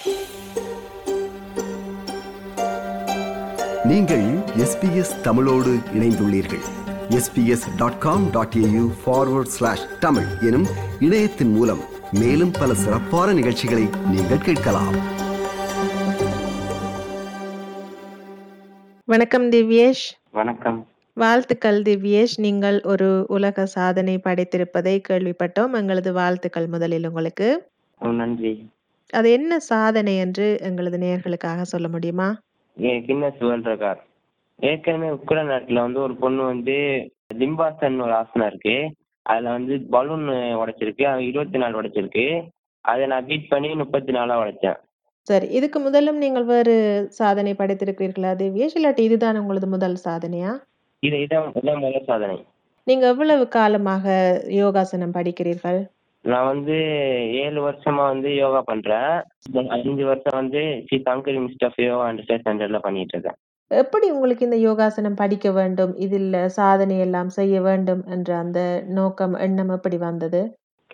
நீங்கள் எஸ்பிஎஸ் தமிழோடு இணைந்துள்ளீர்கள் SBS dot com dot AU forward slash Tamil எனும் இணையத்தின் மூலம் மேலும் பல சிறப்பான நிகழ்ச்சிகளை நீங்கள் கேட்கலாம் வணக்கம் திவ்யேஷ் வணக்கம் வாழ்த்துக்கள் திவ்யேஷ் நீங்கள் ஒரு உலக சாதனை படைத்திருப்பதை கேள்விப்பட்டோம் எங்களது வாழ்த்துக்கள் முதலில் உங்களுக்கு ஓ, நன்றி அது என்ன சாதனை என்று எங்களது நேயர்களுக்காக சொல்ல முடியுமா என் கின்னஸ் வேர்ல்ட் ரெக்கார்ட் ஏற்கனவே உக்ரைன் நாட்டில் வந்து ஒரு பொண்ணு வந்து லிம்பாசன் ஒரு ஆசனம் இருக்கு அதில் வந்து பலூன் உடைச்சிருக்கு அது இருபத்தி நாலு உடைச்சிருக்கு அதை நான் பீட் பண்ணி முப்பத்தி நாலாக உடைச்சேன் சரி இதுக்கு முதலும் நீங்கள் வேறு சாதனை படைத்திருக்கிறீர்களா திவ்யேஷ் இல்லாட்டி இதுதான் உங்களது முதல் சாதனையா இது இதான் இதான் முதல் சாதனை நீங்க எவ்வளவு காலமாக யோகாசனம் படிக்கிறீர்கள் நான் வந்து ஏழு வருஷமா வந்து யோகா பண்றேன் அஞ்சு வருஷம் வந்து Sri Shankar institute of yoga and research சென்டர்ல பண்ணிட்டு இருக்கேன் எப்படி உங்களுக்கு இந்த யோகாசனம் படிக்க வேண்டும் இதில் சாதனை எல்லாம் செய்ய வேண்டும் என்ற அந்த நோக்கம் எண்ணம் எப்படி வந்தது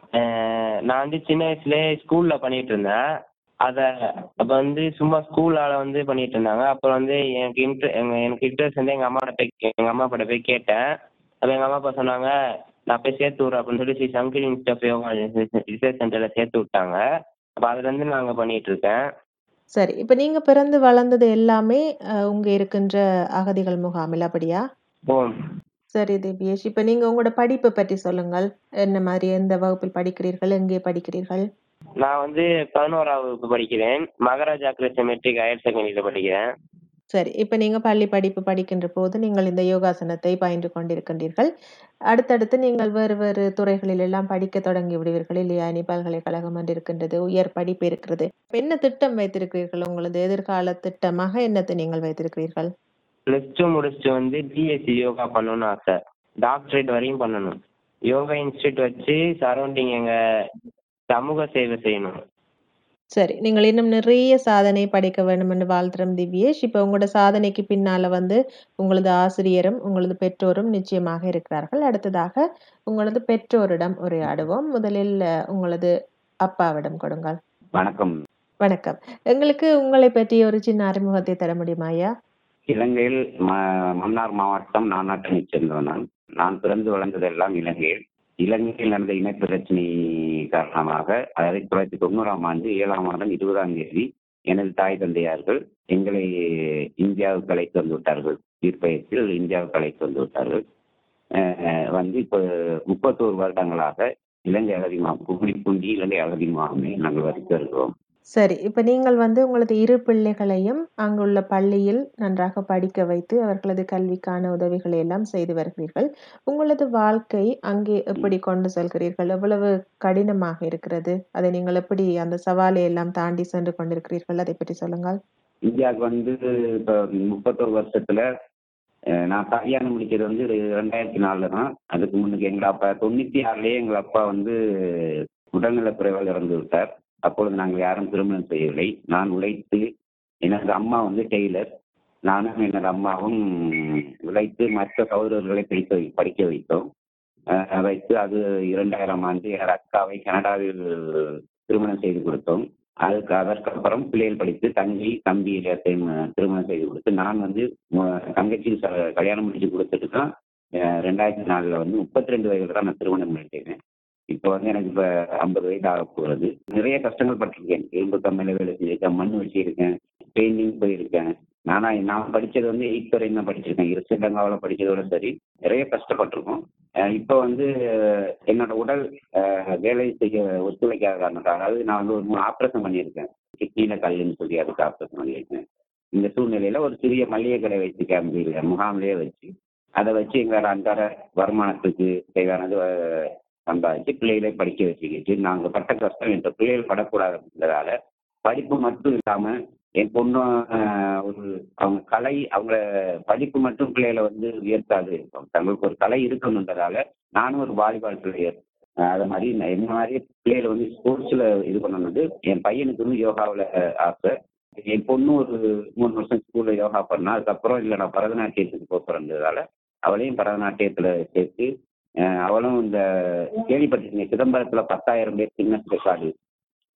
அஹ் நான் வந்து சின்ன வயசுல ஸ்கூல்ல பண்ணிட்டு இருந்தேன் அத அப்ப வந்து சும்மா ஸ்கூலால வந்து பண்ணிட்டு இருந்தாங்க அப்புறம் வந்து எனக்கு இன்ட்ரெ எங்க எனக்கு இன்ட்ரெஸ்ட் வந்து எங்க அம்மாட்ட போய் கே- எங்க அம்மா கிட்ட போய் கேட்டேன் அப்ப எங்க அம்மா அப்பா சொன்னாங்க நான் போய் சேர்த்து விட்றேன் அப்படின்னு சொல்லி Sri Shankar institute of yoga research சென்டர்ல சேர்த்து விட்டாங்க அப்ப அதுல இருந்து நான் அங்க பண்ணிட்டு இருக்கேன் சரி இப்ப நீங்க பிறந்து வளர்ந்தது எல்லாமே அஹ், உங்க இருக்கின்ற அகதிகள் முகாமில் அப்படியா ஓ சரி திவ்யேஷ் இப்ப நீங்க உங்களோட படிப்பை பற்றி சொல்லுங்கள் என்ன மாதிரி எந்த வகுப்பில் படிக்கிறீர்கள் எங்கே படிக்கிறீர்கள் நான் வந்து பதினோராவது வகுப்பு படிக்கிறேன் மகாராஜா கிருஷ்ண மெட்ரிக் ஹையர் செகண்டரியில படிக்கிறேன் சரி இப்ப நீங்க பள்ளி படிப்பு படிக்கின்ற போது நீங்கள் இந்த யோகாசனத்தை பயின்று கொண்டிருக்கின்றீர்கள் அடுத்தடுத்து நீங்கள் வேறு வேறு துறைகளில் எல்லாம் படிக்க தொடங்கி விடுவீர்கள் இல்லையா இனி பல்கலைக்கழகம் என்று இருக்கின்றது உயர் படிப்பு இருக்கிறது இப்ப என்ன திட்டம் வைத்திருக்கிறீர்கள் உங்களது எதிர்கால திட்டமாக என்னத்தை நீங்கள் வைத்திருக்கிறீர்கள் ப்ளஸ் டூ முடிச்சுட்டு வந்து பிஎஸ்சி யோகா பண்ணணும்னு ஆசை டாக்டரேட் வரையும் பண்ணணும் யோகா இன்ஸ்டியூட் வச்சு சரௌண்டிங் எங்க சமூக சேவை செய்யணும் சரி நீங்கள் இன்னும் நிறைய சாதனை படைக்க வேண்டும் என்று வாழ்த்துறோம் திவ்யேஷ் இப்போ உங்களோட சாதனைக்கு பின்னால வந்து உங்களது ஆசிரியரும் உங்களது பெற்றோரும் நிச்சயமாக இருக்கிறார்கள் அடுத்ததாக உங்களது பெற்றோரிடம் உரையாடுவோம் முதலில் அஹ், உங்களது அப்பாவிடம் கொடுங்கள் வணக்கம் வணக்கம் எங்களுக்கு உங்களை பற்றி ஒரு சின்ன அறிமுகத்தை தர முடியுமா ஐயா இலங்கையில் ம- மன்னார் மாவட்டம் நானாட்டனைச் சேர்ந்தவன் நான் நான் பிறந்து வளர்ந்ததெல்லாம் இலங்கையில் இலங்கையில் நடந்த இன பிரச்சனை காரணமாக ஆயிரத்தி தொள்ளாயிரத்தி தொண்ணூறாம் ஆண்டு ஏழாம் மாதம் இருபதாம் தேதி எனது தாய் தந்தையார்கள் எங்களை இந்தியாவுக்கு அழைத்து வந்து விட்டார்கள் தீர்ப்பயத்தில் இந்தியாவுக்கு அழைத்து வந்து விட்டார்கள் அஹ் வந்து இப்போ முப்பத்தோரு வருடங்களாக இலங்கை அகதி மா கும்மிடிப்பூண்டி இலங்கை அகதி மாமே நாங்கள் வசித்து வருகிறோம் சரி இப்ப நீங்கள் வந்து உங்களது இரு பிள்ளைகளையும் அங்குள்ள பள்ளியில் நன்றாக படிக்க வைத்து அவர்களது கல்விக்கான உதவிகளை எல்லாம் செய்து வருகிறீர்கள் உங்களது வாழ்க்கை அங்கே எப்படி கொண்டு செல்கிறீர்கள் எவ்வளவு கடினமாக இருக்கிறது அதை நீங்கள் எப்படி அந்த சவாலை எல்லாம் தாண்டி சென்று கொண்டிருக்கிறீர்கள் அதை பற்றி சொல்லுங்கள் இந்தியாவுக்கு வந்து இப்போ முப்பத்தோரு வருஷத்துல அஹ், நான் கல்யாணம் முடிச்சது வந்து ரெண்டாயிரத்தி நாலுல தான் அதுக்கு முன்னுக்கு எங்க அப்பா தொண்ணூத்தி ஆறுலயே எங்க அப்பா வந்து உடல்நலக் குறைவால் இறந்து விட்டார் அப்பொழுது நாங்கள் யாரும் திருமணம் செய்யவில்லை நான் உழைத்து எனது அம்மா வந்து டெய்லர் நானும் எனது அம்மாவும் உழைத்து மற்ற சகோதரர்களை படிக்க வை- படிக்க வைத்தோம் அஹ், வைத்து அது இரண்டாயிரம் ஆண்டு என் அக்காவை கனடாவில் திருமணம் செய்து கொடுத்தோம் அதுக்கு அதற்கப்புறம் பிள்ளைகள் படித்து தங்கை தம்பி எல்லாத்தையும் அஹ், திருமணம் செய்து கொடுத்து நான் வந்து மு- தங்கச்சி ச- கல்யாணம் முடிச்சு கொடுத்துட்டு தான் அஹ், ரெண்டாயிரத்தி நாலுல வந்து முப்பத்தி ரெண்டு வயதுல தான் நான் திருமணம் பண்ணிட்டேன் இப்போ வந்து எனக்கு இப்போ ஐம்பது வயது ஆக போகிறது நிறைய கஷ்டங்கள் பட்டிருக்கேன் இரும்பு கம்மியில வேலை செஞ்சிருக்கேன் மண் வச்சிருக்கேன் பெயிண்டிங் போயிருக்கேன் நானா நான் படிச்சது வந்து எயித் வரையும் தான் படிச்சிருக்கேன் இரு ஸ்ரீலங்காவில் படிச்சதோட சரி நிறைய கஷ்டப்பட்டிருக்கோம் அஹ் இப்போ வந்து அஹ், என்னோட உடல் அஹ், வேலை செய்ய ஒத்துழைக்காத காரணத்தால் அதாவது நான் வந்து ஒரு மூணு ஆப்ரேஷன் பண்ணியிருக்கேன் கிட்னியில கல்லுன்னு சொல்லி அதுக்கு ஆப்ரேஷன் பண்ணியிருக்கேன் இந்த சூழ்நிலையில ஒரு சிறிய மளிகை கடை வச்சு கேம்பியில் முகாம்லேயே வச்சு அதை வச்சு எங்களோட அன்றாட வருமானத்துக்கு தேவையானது அஹ், சம்பாதிச்சு பிள்ளைகளை படிக்க வச்சுக்கிட்டு நாங்கள் பட்ட கஷ்டம் என்ற பிள்ளைகள் படக்கூடாதுன்றதால படிப்பு மட்டும் இல்லாம என் பொண்ணு அஹ், ஒரு அவங்க கலை அவங்க படிப்பு மட்டும் பிள்ளைகளை வந்து உயர்த்தாது தங்களுக்கு ஒரு கலை இருக்கணுன்றதால நானும் ஒரு வாலிபால் பிளேயர் அது மாதிரி நான் என்ன மாதிரி பிள்ளைகளை வந்து ஸ்போர்ட்ஸில் இது பண்ணணுது என் பையனுக்கு வந்து யோகாவில் ஆசை என் பொண்ணு ஒரு மூணு வருஷம் ஸ்கூலில் யோகா பண்ணா அதுக்கப்புறம் இல்லை நான் பரதநாட்டியத்துக்கு போக பிறந்ததால அவளையும் பரதநாட்டியத்தில் சேர்த்து அஹ், அவளும் இந்த கேள்விப்பட்டிருக்கீங்க சிதம்பரத்தில் பத்தாயிரம் பேர் சின்ன ரெக்கார்டு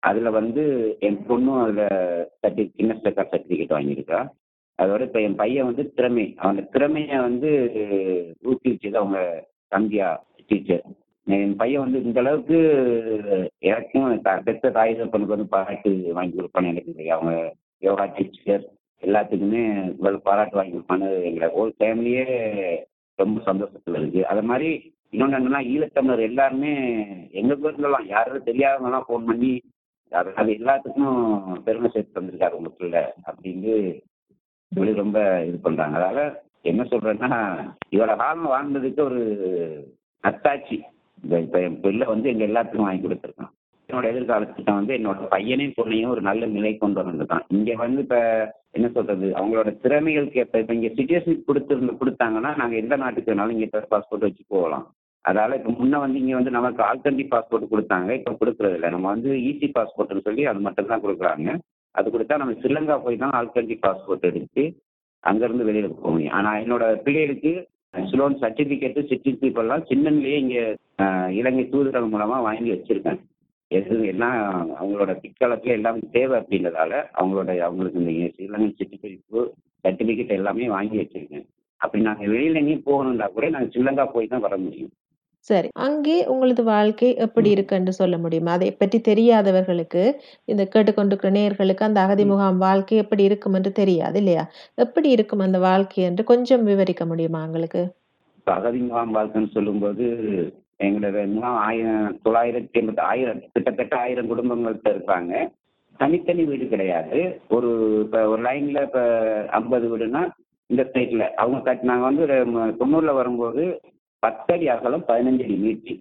அதில் வந்து என் பொண்ணும் அதில் சர்டி கின்னஸ் ரெக்கார்ட் சர்டிஃபிகேட் வாங்கியிருக்கா அதோட இப்போ என் பையன் வந்து திறமை அவன திறமையை வந்து ஊக்குவிச்சது அவங்க சந்தியா டீச்சர் என் பையன் வந்து இந்த அளவுக்கு எனக்கும் த- பெத்த தாய் தப்பனுக்கு வந்து பாராட்டு வாங்கி கொடுப்பான்னு எனக்கு தெரியும் அவங்க யோகா டீச்சர் எல்லாத்துக்குமே இவ்வளவு பாராட்டு வாங்கி கொடுப்பான்னு எங்களை ஹோல் ஃபேமிலியே ரொம்ப சந்தோஷத்தில் இருக்கு அது மாதிரி இன்னொன்று என்னன்னா ஈழத்தமிழர் எல்லாருமே எங்க பேர்லாம் யாரும் தெரியாதவங்கலாம் ஃபோன் பண்ணி அது அது எல்லாத்துக்கும் பெருமை சேர்த்து தந்திருக்காரு உங்க பிள்ளை அப்படின்னு சொல்லி ரொம்ப இது பண்றாங்க அதனால என்ன சொல்றேன்னா இவரோட காலம் வாழ்ந்ததுக்கு ஒரு அத்தாட்சி இந்த இப்போ என் பிள்ளை வந்து எங்க எல்லாத்துக்கும் வாங்கி கொடுத்துருக்கான் என்னோட எதிர்காலத்துக்கு வந்து என்னோட பையனையும் பொண்ணையும் ஒரு நல்ல நிலை கொண்டு வந்திருக்கான் இங்க வந்து இப்ப என்ன சொல்றது அவங்களோட திறமைகளுக்கு ஏற்ப இப்ப இங்க சிட்டிசன் கொடுத்துருந்து கொடுத்தாங்கன்னா நாங்க எந்த நாட்டுக்கு வேணாலும் இங்க பாஸ்போர்ட் வச்சு போகலாம் அதால இப்ப முன்ன வந்து இங்க வந்து நமக்கு ஆல்டர்னேட்டிவ் பாஸ்போர்ட் கொடுத்தாங்க இப்ப கொடுக்கறது இல்லை நம்ம வந்து ஈஸி பாஸ்போர்ட்னு சொல்லி அது மட்டும் தான் கொடுக்குறாங்க அது கொடுத்தா நம்ம ஸ்ரீலங்கா போய் தான் ஆல்டர்னேட்டிவ் பாஸ்போர்ட் எடுத்து அங்கிருந்து வெளியில போக முடியும் ஆனா என்னோட பிள்ளைகளுக்கு சிலோன் சர்டிபிகேட் சிட்டிசன்ஷிப் எல்லாம் சின்னன்லயே இங்க அஹ், இலங்கை தூதரகம் மூலமா வாங்கி வச்சிருக்கேன் எது எல்லாம் அவங்களோட பிற்காலத்துல எல்லாமே தேவை அப்படின்றதால அவங்களோட அவங்களுக்கு இந்த இலங்கை சிட்டிசன்ஷிப் சர்டிபிகேட் எல்லாமே வாங்கி வச்சிருக்கேன் அப்படி நாங்க வெளியில எங்கேயும் போகணும்னா கூட நாங்க ஸ்ரீலங்கா போய் தான் வர முடியும் சரி. அங்கே உங்களது வாழ்க்கை எப்படி இருக்குன்னு சொல்ல முடியுமா? அதைப் பற்றி தெரியாதவர்களுக்கு, இந்த கேட்டுக்கொண்டிருக்கிற நேயர்களுக்கு அந்த அகதி முகாம் வாழ்க்கை எப்படி இருக்கும் என்று தெரியாது இல்லையா? எப்படி இருக்கும் அந்த வாழ்க்கை என்று கொஞ்சம் விவரிக்க முடியுமா எங்களுக்கு? இப்ப அகதி முகாம் வாழ்க்கைன்னு சொல்லும்போது எங்களோட முகாம் ஆயிரம் தொள்ளாயிரத்தி எண்பத்தி ஆயிரம் கிட்டத்தட்ட ஆயிரம் குடும்பங்கள்ட்ட இருப்பாங்க தனித்தனி வீடு கிடையாது ஒரு இப்போ ஒரு லைன்ல இப்போ ஐம்பது வீடுனா இந்த சைட்ல அவங்க கட் நாங்கள் வந்து ஒரு ம- தொண்ணூறுல வரும்போது பத்தடி அகலம் பதினஞ்சு அடி நீட்டி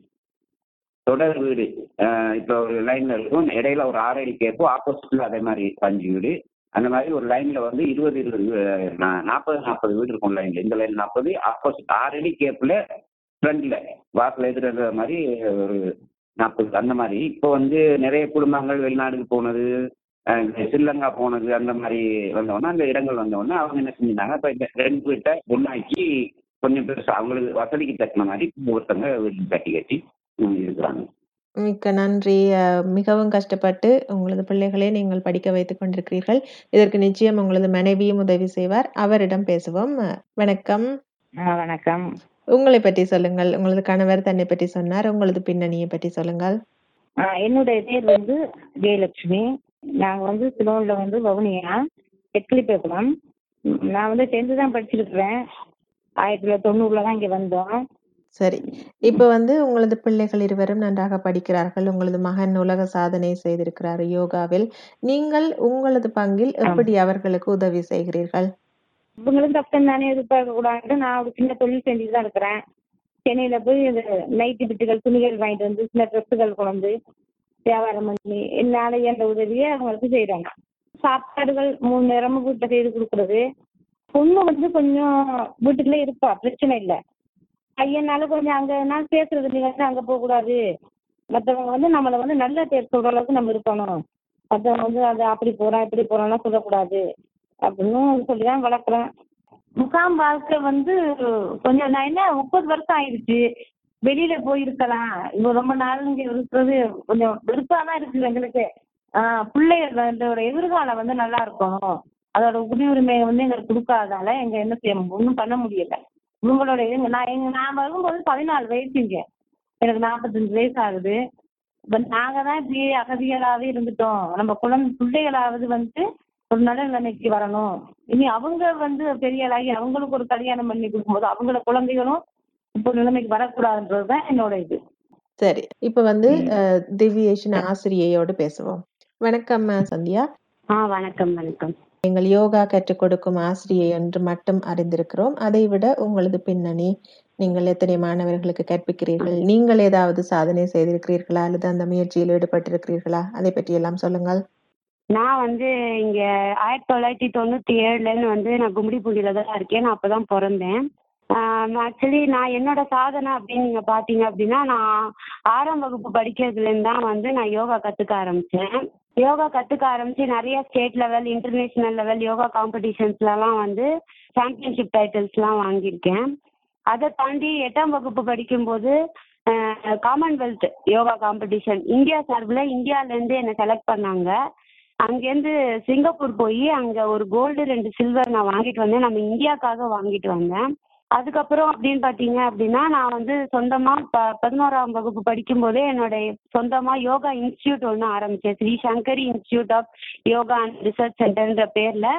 தொடர் வீடு அஹ் இப்போ ஒரு லைன்ல இருக்கும் இடையில ஒரு ஆறு அடி கேட்போம் ஆப்போசிட்ல அதே மாதிரி அஞ்சு வீடு அந்த மாதிரி ஒரு லைன்ல வந்து இருபது இருபது வீ- நா- நாற்பது நாற்பது வீடு இருக்கும் லைன்ல இந்த லைன் நாற்பது ஆப்போசிட் ஆறு அடி கேப்ல ஃப்ரண்ட்ல வாசல் எதிர்க்கிற மாதிரி ஒரு நாற்பது அந்த மாதிரி இப்போ வந்து நிறைய குடும்பங்கள் வெளிநாடுக்கு போனது அஹ் ஸ்ரீலங்கா போனது அந்த மாதிரி வந்தவொடனே அந்த இடங்கள் வந்தவொடனே அவங்க என்ன செஞ்சாங்க இப்போ இந்த ரெண்டு வீட்டை ஒன்றாக்கி கொஞ்சம் பெருசா அவங்களுக்கு வசதிக்கு தக்கின மாதிரி ஒருத்தங்க வீடு கட்டி கட்டி உம், இருக்கிறாங்க மிக்க நன்றி. அ மிகவும் கஷ்டப்பட்டு உங்களது பிள்ளைகளை நீங்கள் படிக்க வைத்துக் கொண்டிருக்கிறீர்கள். இதற்கு நிச்சயம் உங்களது மனைவியும் உதவி செய்வார். அவரிடம் பேசுவோம். அ, வணக்கம். ஆ வணக்கம் உங்களைப் பற்றி சொல்லுங்கள். உங்களது கணவர் தன்னைப் பற்றி சொன்னார். உங்களது பின்னணியைப் பற்றி சொல்லுங்கள். ஆ, என்னுடைய பேர் வந்து ஜெயலட்சுமி நாங்கள் வந்து சிலோனில் வந்து வவுனியா எட்லிப்பேக்குளம் நான் வந்து டென்த்து தான் படிச்சிருக்கிறேன் ஆயிரத்தி தொள்ளாயிரத்தி தொண்ணூறில் தான் இங்கே வந்தோம் சரி. இப்ப வந்து உங்களது பிள்ளைகள் இருவரும் நன்றாக படிக்கிறார்கள். உங்களது மகன் உலக சாதனை செய்திருக்கிறார் யோகாவில். நீங்கள் உங்களது பங்கில் எப்படி அவர்களுக்கு உதவி செய்கிறீர்கள்? இவங்களும் கஷ்டம் தானே எதிர்பார்க்க கூடாது நான் ஒரு சின்ன தொழில் செஞ்சுட்டு தான் இருக்கிறேன் சென்னையில் போய் இந்த நைட்டி பிட்டுகள் துணிகள் வாங்கிட்டு வந்து சின்ன ட்ரெஸ்ஸுகள் கொண்டு வியாபாரம் பண்ணி என்னால் இயன்ற உதவியை அவங்களுக்கு செய்கிறாங்க சாப்பாடுகள் மூணு நேரமும் வீட்டில் செய்து கொடுக்குறது பொண்ணு வந்து கொஞ்சம் வீட்டுக்குள்ளே இருப்பா பிரச்சனை இல்லை பையனால கொஞ்சம் அங்கே நான் பேசுறது நீ வந்து அங்கே போகக்கூடாது மற்றவங்க வந்து நம்மளை வந்து நல்ல பேர் சொல்கிற அளவுக்கு நம்ம இருக்கணும் மற்றவங்க வந்து அது அப்படி போகிறான் இப்படி போகிறான்லாம் சொல்லக்கூடாது அப்படின்னு சொல்லி தான் வளர்க்குறேன் முகாம் வாழ்க்கை வந்து கொஞ்சம் நான் என்ன முப்பது வருஷம் ஆயிடுச்சு வெளியில போயிருக்கலாம் இப்போ ரொம்ப நாள் இங்கே இருக்கிறது கொஞ்சம் வெறுப்பாக தான் இருக்குது எங்களுக்கு ஆஹ் பிள்ளைகளோட எதிர்காலம் வந்து நல்லா இருக்கணும் அதோட குடியுரிமையை வந்து எங்களுக்கு கொடுக்காதனால எங்க என்ன செய்ய ஒன்றும் பண்ண முடியல இவங்களோட எங்க நான் எங்க நான் வரும்போது பதினாலு வயசு இங்க எனக்கு நாற்பத்தஞ்சு வயசு ஆகுது இப்போ நாங்கள் தான் இப்படி அகதிகளாகவே இருந்துட்டோம் நம்ம குழந்தை பிள்ளைகளாவது வந்து ஒரு நல்ல நிலைமைக்கு வரணும் இனி அவங்க வந்து பெரிய ஆளாகி அவங்களுக்கு ஒரு கல்யாணம் பண்ணி கொடுக்கும்போது அவங்கள குழந்தைகளும் இப்போ நிலைமைக்கு வரக்கூடாதுன்றது தான் என்னோட இது சரி. இப்ப வந்து அ திவ்யேஷன் ஆசிரியையோடு பேசுவோம். வணக்கம் அ, சந்தியா. ஆ வணக்கம் வணக்கம் நீங்கள் யோகா கற்றுக் கொடுக்கும் ஆசிரியை என்று மட்டும் அறிந்திருக்கிறோம். அதைவிட உங்களது பின்னணி, நீங்கள் எத்தனை மாணவர்களுக்கு கற்பிக்கிறீர்கள்? நீங்கள் ஏதாவது சாதனை செய்திருக்கிறீர்களா? அல்லது அந்த முயற்சியில் ஈடுபட்டிருக்கிறீர்களா? அதைப் பற்றி எல்லாம் சொல்லுங்கள். நான் வந்து இங்க ஆயிரத்தி தொள்ளாயிரத்தி தொண்ணூத்தி ஏழுலன்னு வந்து நான் கும்மிடிப்பூண்டியில தான் இருக்கேன் நான் அப்பதான் பிறந்தேன் ஆக்சுவலி நான் என்னோட சாதனை அப்படின்னு நீங்க பாத்தீங்க அப்படின்னா நான் ஆறாம் வகுப்பு படிக்கிறதுலேருந்து தான் வந்து நான் யோகா கத்துக்க ஆரம்பிச்சேன் யோகா கத்துக்க ஆரம்பிச்சு நிறைய state level international level yoga காம்படிஷன்ஸ்லலாம் வந்து சாம்பியன்ஷிப் டைட்டில்ஸ்லாம் வாங்கியிருக்கேன் அதை தாண்டி எட்டாம் வகுப்பு படிக்கும்போது காமன்வெல்த் யோகா காம்படிஷன் இந்தியா சார்பில் இந்தியாவிலேருந்து என்னை செலக்ட் பண்ணாங்க அங்கேருந்து சிங்கப்பூர் போய் அங்கே ஒரு கோல்டு ரெண்டு சில்வர் நான் வாங்கிட்டு வந்தேன் நம்ம இந்தியாக்காக வாங்கிட்டு வந்தேன் அதுக்கப்புறம் அப்படின்னு பார்த்தீங்க அப்படின்னா நான் வந்து சொந்தமாக ப பதினோராம் வகுப்பு படிக்கும்போதே என்னுடைய சொந்தமாக யோகா இன்ஸ்டியூட் ஒன்று ஆரம்பித்தேன் Sri Shankari institute of yoga and research சென்டர்ன்ற பேரில்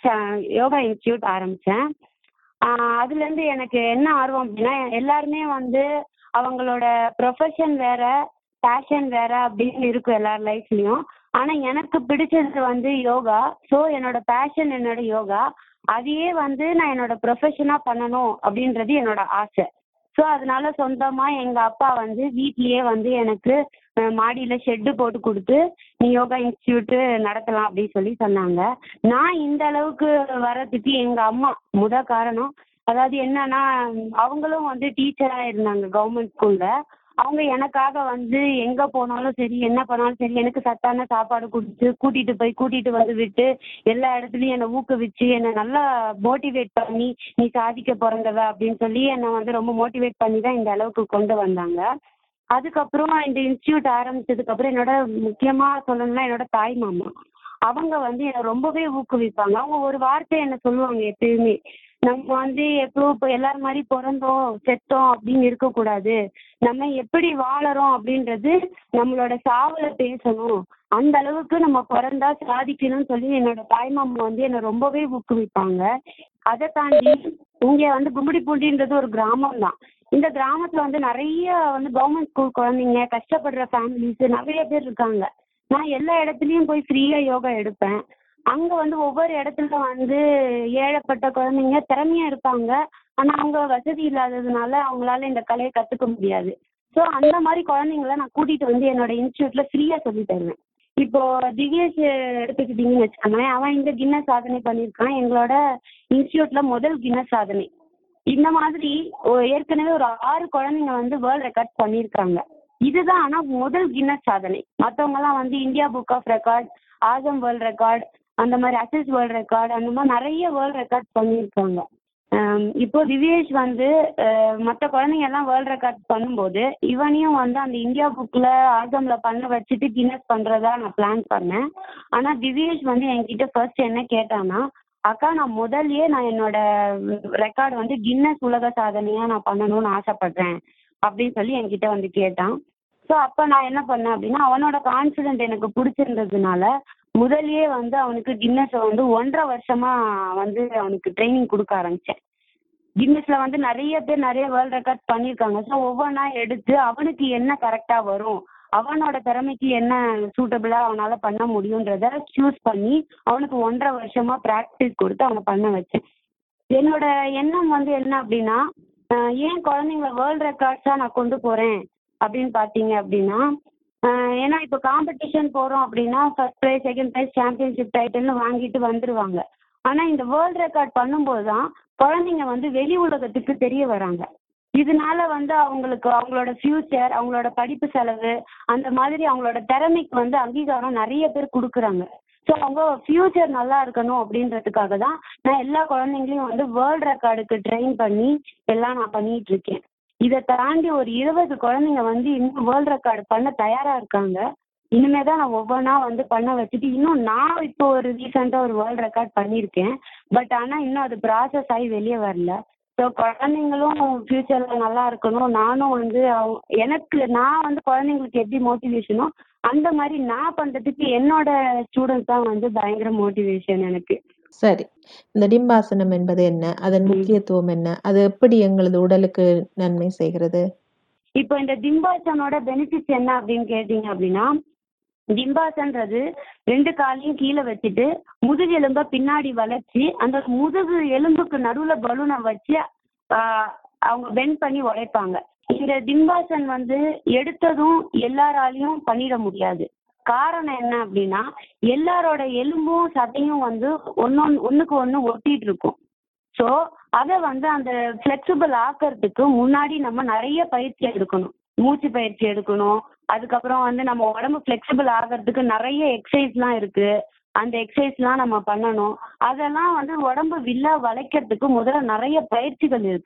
யோகா இன்ஸ்டியூட் ஆரம்பித்தேன் அதுலேருந்து எனக்கு என்ன ஆர்வம் அப்படின்னா எல்லாருமே வந்து அவங்களோட ப்ரொஃபஷன் வேற பேஷன் வேற அப்படின்னு இருக்கும் எல்லார் லைஃப்லையும் ஆனால் எனக்கு பிடிச்சது வந்து யோகா ஸோ என்னோட பேஷன் என்னோட யோகா அதையே வந்து நான் என்னோட ப்ரொஃபஷனாக பண்ணணும் அப்படின்றது என்னோட ஆசை ஸோ அதனால சொந்தமாக எங்கள் அப்பா வந்து வீட்லேயே வந்து எனக்கு மாடியில் ஷெட்டு போட்டு கொடுத்து நீ யோகா இன்ஸ்டியூட்டு நடத்தலாம் அப்படின்னு சொல்லி சொன்னாங்க நான் இந்த அளவுக்கு வர்றதுக்கு எங்கள் அம்மா முத காரணம் அதாவது என்னன்னா அவங்களும் வந்து டீச்சராக இருந்தாங்க கவர்மெண்ட் ஸ்கூலில் அவங்க எனக்காக வந்து எங்கே போனாலும் சரி என்ன பண்ணாலும் சரி எனக்கு சத்தான சாப்பாடு கொடுத்து கூட்டிகிட்டு போய் கூட்டிகிட்டு வந்து விட்டு எல்லா இடத்துலையும் என்னை ஊக்குவிச்சு என்னை நல்லா மோட்டிவேட் பண்ணி நீ சாதிக்க பிறந்தவ அப்படின்னு சொல்லி என்னை வந்து ரொம்ப மோட்டிவேட் பண்ணி தான் இந்த அளவுக்கு கொண்டு வந்தாங்க அதுக்கப்புறம் இந்த இன்ஸ்டியூட் ஆரம்பிச்சதுக்கப்புறம் என்னோட முக்கியமாக சொல்லணும்னா என்னோட தாய் மாமா அவங்க வந்து என்னை ரொம்பவே ஊக்குவிப்பாங்க அவங்க ஒரு வார்த்தை என்ன சொல்லுவாங்க எப்பயுமே நம்ம வந்து எப்போ இப்போ எல்லாரும் மாதிரி பிறந்தோம் செத்தோம் அப்படின்னு இருக்கக்கூடாது நம்ம எப்படி வாழறோம் அப்படின்றது நம்மளோட சாவுல பேசணும் அந்த அளவுக்கு நம்ம பிறந்தா சாதிக்கணும்னு சொல்லி என்னோட தாய்மாமா வந்து என்னை ரொம்பவே ஊக்குவிப்பாங்க அதை தாண்டி இங்கே வந்து கும்மிடிப்பூண்டின்றது ஒரு கிராமம் தான் இந்த கிராமத்தில் வந்து நிறைய வந்து கவர்மெண்ட் ஸ்கூல் குழந்தைங்க கஷ்டப்படுற ஃபேமிலிஸ் நிறைய பேர் இருக்காங்க நான் எல்லா இடத்துலையும் போய் ஃப்ரீயாக யோகா எடுப்பேன் அங்கே வந்து ஒவ்வொரு இடத்துல வந்து ஏழைப்பட்ட குழந்தைங்க திறமையாக இருப்பாங்க ஆனால் அவங்க வசதி இல்லாததுனால அவங்களால இந்த கலையை கற்றுக்க முடியாது ஸோ அந்த மாதிரி குழந்தைங்கள நான் கூட்டிகிட்டு வந்து என்னோட இன்ஸ்டியூட்டில் ஃப்ரீயாக சொல்லி தருவேன் இப்போ திவ்யேஷ் எடுத்துக்கிட்டீங்கன்னு வச்சுக்கோங்களேன் அவன் இந்த கின்னஸ் சாதனை பண்ணியிருக்கான் எங்களோட இன்ஸ்டியூட்டில் முதல் கின்னஸ் சாதனை இந்த மாதிரி ஒ- ஏற்கனவே ஒரு ஆறு குழந்தைங்க வந்து வேர்ல்ட் ரெக்கார்ட் பண்ணியிருக்காங்க இதுதான் ஆனால் முதல் கின்னஸ் சாதனை மற்றவங்கலாம் வந்து இந்தியா புக் ஆஃப் ரெக்கார்ட் ஆசம் வேர்ல்ட் ரெக்கார்ட் அந்த மாதிரி அசிஸ் வேர்ல்ட் ரெக்கார்ட் அந்த மாதிரி நிறைய வேர்ல்ட் ரெக்கார்ட் பண்ணியிருக்காங்க ஆம், இப்போ திவ்யேஷ் வந்து மற்ற குழந்தைங்க எல்லாம் வேர்ல்ட் ரெக்கார்ட் பண்ணும்போது இவனையும் வந்து அந்த இந்தியா புக்கில் ஆசம்ல பண்ண வச்சுட்டு கின்னஸ் பண்ணுறதா நான் பிளான் பண்ணேன் ஆனால் திவ்யேஷ் வந்து என்கிட்ட ஃபர்ஸ்ட் என்ன கேட்டான்னா அக்கா நான் முதல்லயே நான் என்னோட ரெக்கார்டு வந்து கின்னஸ் உலக சாதனையாக நான் பண்ணணும்னு ஆசைப்படுறேன் அப்படின்னு சொல்லி என்கிட்ட வந்து கேட்டான் ஸோ அப்போ நான் என்ன பண்ணேன் அப்படின்னா அவனோட கான்ஃபிடென்ட் எனக்கு பிடிச்சிருந்ததுனால முதல்லயே வந்து அவனுக்கு கின்னஸை வந்து ஒன்றரை வருஷமா வந்து அவனுக்கு ட்ரைனிங் கொடுக்க ஆரம்பித்தேன் கின்னஸ்ல வந்து நிறைய பேர் நிறைய வேர்ல்ட் ரெக்கார்ட் பண்ணியிருக்காங்க ஸோ ஒவ்வொன்றா எடுத்து அவனுக்கு என்ன கரெக்டாக வரும் அவனோட திறமைக்கு என்ன சூட்டபிளாக அவனால் பண்ண முடியுன்றத சூஸ் பண்ணி அவனுக்கு ஒன்றரை வருஷமா ப்ராக்டிஸ் கொடுத்து அவனை பண்ண வச்சேன் என்னோட எண்ணம் வந்து என்ன அப்படின்னா ஆஹ் ஏன் குழந்தைங்கள வேர்ல்ட் ரெக்கார்ட்ஸாக நான் கொண்டு போகிறேன் அப்படின்னு பார்த்தீங்க அப்படின்னா ஆஹ் ஏன்னா இப்போ காம்படிஷன் போகிறோம் அப்படின்னா first prize second prize championship டைட்டில்னு வாங்கிட்டு வந்துடுவாங்க ஆனால் இந்த வேர்ல்ட் ரெக்கார்ட் பண்ணும்போது தான் குழந்தைங்க வந்து வெளி உலகத்துக்கு தெரிய வராங்க இதனால வந்து அவங்களுக்கு அவங்களோட ஃப்யூச்சர் அவங்களோட படிப்பு செலவு அந்த மாதிரி அவங்களோட திறமைக்கு வந்து அங்கீகாரம் நிறைய பேர் கொடுக்குறாங்க ஸோ அவங்க ஃப்யூச்சர் நல்லா இருக்கணும் அப்படின்றதுக்காக தான் நான் எல்லா குழந்தைங்களையும் வந்து வேர்ல்ட் ரெக்கார்டுக்கு ட்ரெயின் பண்ணி எல்லாம் நான் பண்ணிட்டு இருக்கேன் இதை தாண்டி ஒரு இருபது குழந்தைங்க வந்து இன்னும் வேர்ல்ட் ரெக்கார்டு பண்ண தயாராக இருக்காங்க இனிமே தான் நான் ஒவ்வொன்றா வந்து பண்ண வச்சுட்டு இன்னும் நான் இப்போ ஒரு ரீசெண்டாக ஒரு வேர்ல்ட் ரெக்கார்ட் பண்ணியிருக்கேன் பட் ஆனால் இன்னும் அது ப்ராசஸ் ஆகி வெளியே வரல ஸோ குழந்தைங்களும் ஃப்யூச்சரில் நல்லா இருக்கணும் நானும் வந்து அவங்க எனக்கு நான் வந்து குழந்தைங்களுக்கு எப்படி மோட்டிவேஷனோ அந்த மாதிரி நான் பண்ணுறதுக்கு என்னோட ஸ்டூடெண்ட்ஸ் தான் வந்து பயங்கர மோட்டிவேஷன் எனக்கு சரி இந்த டிம்பாசனம் என்பது என்ன அதன் ம். முக்கியத்துவம் என்ன அது எப்படி எங்களது உடலுக்கு நன்மை செய்கிறது இப்போ இந்த திம்பாசனோட பெனிஃபிட்ஸ் என்ன அப்படின்னு கேட்டீங்க அப்படின்னா திம்பாசன்றது ரெண்டு காலையும் கீழே வச்சுட்டு முதுகு எலும்பை பின்னாடி வளைச்சி அந்த முதுகு எலும்புக்கு நடுவில் பலூனை வச்சு ஆஹ், அவங்க பெண்ட் பண்ணி உடைப்பாங்க இந்த திம்பாசன் வந்து எடுத்ததும் எல்லாராலையும் பண்ணிட முடியாது காரணம் என்ன அப்படின்னா எல்லாரோட எலும்பும் சதையும் வந்து ஒன்னொன்னு ஒண்ணுக்கு ஒன்று ஒட்டிட்டு இருக்கும் ஸோ அதை வந்து அந்த ஃப்ளெக்சிபிள் ஆக்கிறதுக்கு முன்னாடி நம்ம நிறைய பயிற்சி எடுக்கணும் மூச்சு பயிற்சி எடுக்கணும் அதுக்கப்புறம் வந்து நம்ம உடம்பு ஃப்ளெக்சிபிள் ஆகிறதுக்கு நிறைய எக்ஸசைஸ்லாம் இருக்கு அந்த எக்ஸசைஸ்லாம் நம்ம பண்ணணும் அதெல்லாம் வந்து உடம்பு வில்லா வளைக்கிறதுக்கு முதல்ல நிறைய பயிற்சிகள் இருக்கு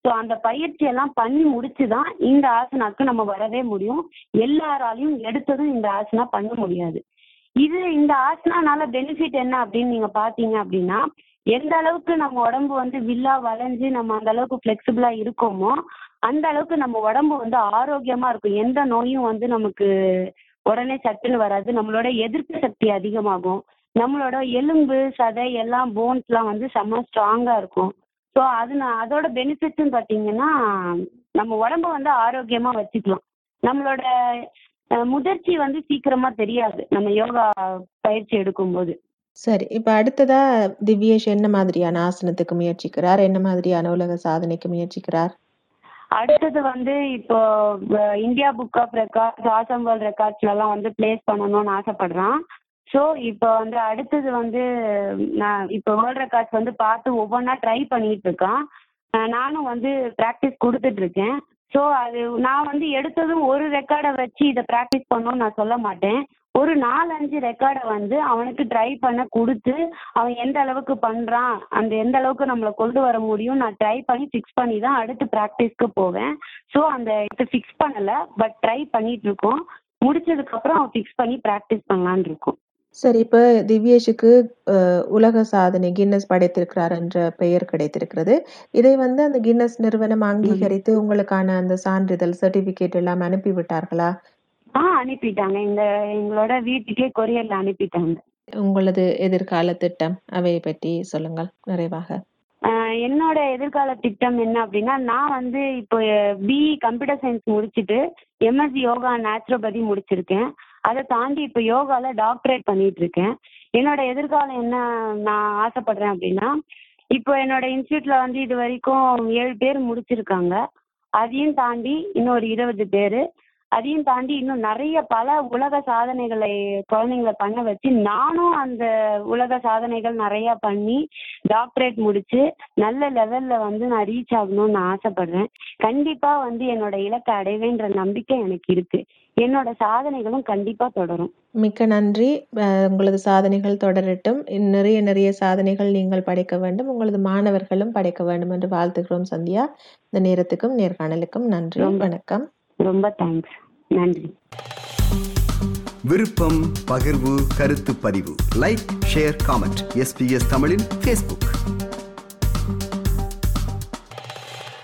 ஸோ அந்த பயிற்சி எல்லாம் பண்ணி முடிச்சு தான் இந்த ஆசனாக்கு நம்ம வரவே முடியும் எல்லாராலையும் எடுத்ததும் இந்த ஆசனா பண்ண முடியாது இது இந்த ஆசனானால பெனிஃபிட் என்ன அப்படின்னு நீங்க பாத்தீங்க அப்படின்னா எந்த அளவுக்கு நம்ம உடம்பு வந்து வில்லா வளைஞ்சு நம்ம அந்த அளவுக்கு ஃபிளெக்சிபிளா இருக்கோமோ அந்த அளவுக்கு நம்ம உடம்பு வந்து ஆரோக்கியமா இருக்கும் எந்த நோயும் வந்து நமக்கு உடனே சட்டுன்னு வராது நம்மளோட எதிர்ப்பு சக்தி அதிகமாகும் நம்மளோட எலும்பு சதை எல்லாம் போன்ஸ்லாம் வந்து செம்ம ஸ்ட்ராங்கா இருக்கும் ஸோ அது நான் அதோட பெனிஃபிட்ஸ்னு பார்த்தீங்கன்னா நம்ம உடம்ப வந்து ஆரோக்கியமா வச்சுக்கலாம் நம்மளோட அஹ், முதிர்ச்சி வந்து சீக்கிரமா தெரியாது நம்ம யோகா பயிற்சி எடுக்கும்போது சரி இப்ப அடுத்ததா திவ்யேஷ் என்ன மாதிரியான ஆசனத்துக்கு முயற்சிக்கிறார் என்ன மாதிரியான உலக சாதனைக்கு முயற்சிக்கிறார் அடுத்தது வந்து இப்போ ah, India book of records ஆசம் வேர்ல்ட் ரெக்கார்ட்ஸ்லலாம் வந்து பிளேஸ் பண்ணணும்னு ஆசைப்படுறான் ஸோ இப்போ வந்து அடுத்தது வந்து நான் இப்போ வேர்ல்ட் ரெக்கார்ட்ஸ் வந்து பார்த்து ஒவ்வொன்றா ட்ரை பண்ணிட்டு இருக்கான் அஹ், நானும் வந்து ப்ராக்டிஸ் கொடுத்துட்டு இருக்கேன் ஸோ அது நான் வந்து எடுத்ததும் ஒரு ரெக்கார்டை வச்சு இதை ப்ராக்டிஸ் பண்ணணும்னு நான் சொல்ல மாட்டேன் ஒரு நாலஞ்சு ரெக்கார்டை வந்து அவனுக்கு ட்ரை பண்ண கொடுத்து அவன் எந்த அளவுக்கு பண்ணுறான் அந்த எந்த அளவுக்கு நம்மளை கொண்டு வர முடியும் நான் ட்ரை பண்ணி ஃபிக்ஸ் பண்ணி தான் அடுத்து ப்ராக்டிஸ்க்கு போவேன் ஸோ அந்த இது ஃபிக்ஸ் பண்ணலை பட் ட்ரை பண்ணிட்டு இருக்கோம் முடிச்சதுக்கப்புறம் அவன் ஃபிக்ஸ் பண்ணி ப்ராக்டிஸ் பண்ணலான்னு இருக்கோம் சரி இப்ப திவ்யேஷுக்கு அஹ், உலக சாதனை கின்னஸ் படைத்திருக்கிறார் என்ற பெயர் கிடைத்திருக்கிறது இதை வந்து அந்த கின்னஸ் நிறுவனம் அங்கீகரித்து உங்களுக்கான அந்த சான்றிதழ் சர்டிபிகேட் எல்லாம் அனுப்பி விட்டார்களா ஆ அனுப்பிட்டாங்க இந்த எங்களோட வீட்டுக்கே கொரியர்ல அனுப்பிட்டாங்க உங்களது எதிர்கால திட்டம் அவை பற்றி சொல்லுங்கள் நிறைவாக ஆஹ் என்னோட எதிர்கால திட்டம் என்ன அப்படின்னா நான் வந்து இப்போ பிஇ கம்ப்யூட்டர் சயின்ஸ் முடிச்சுட்டு எம்எஸ்சி யோகா நேச்சுரோபதி முடிச்சிருக்கேன் அதை தாண்டி இப்போ யோகால டாக்டரேட் பண்ணிட்டு இருக்கேன் என்னோட எதிர்காலம் என்ன நான் ஆசைப்படுறேன் அப்படின்னா இப்போ என்னோட இன்ஸ்டியூட்ல வந்து இது வரைக்கும் ஏழு பேர் முடிச்சிருக்காங்க அதையும் தாண்டி இன்னொரு இருபது பேர் அதையும் தாண்டி இன்னும் நிறைய பல உலக சாதனைகளை குழந்தைங்களை பண்ண வச்சு நானும் அந்த உலக சாதனைகள் நிறைய பண்ணி டாக்டரேட் முடிச்சு நல்ல லெவல்ல வந்து நான் ரீச் ஆகணும்னு நான் ஆசைப்படுறேன் கண்டிப்பா வந்து என்னோட இலக்கை அடைவேன்ற நம்பிக்கை எனக்கு இருக்கு என்னோட சாதனைகளும் கண்டிப்பா தொடரும் மிக்க நன்றி அஹ், உங்களது சாதனைகள் தொடரட்டும் இன்னும் நிறைய நிறைய சாதனைகள் நீங்கள் படைக்க வேண்டும் உங்களது மாணவர்களும் படைக்க வேண்டும் என்று வாழ்த்துகிறோம் சந்தியா இந்த நேரத்துக்கும் நேர்காணலுக்கும் நன்றி ரொம்ப. வணக்கம் ரொம்ப தேங்க்ஸ் நன்றி விருப்பம் பகிர்வு கருத்து பதிவு லைக் ஷேர் காமெண்ட் எஸ்பிஎஸ் தமிழின் ஃபேஸ்புக்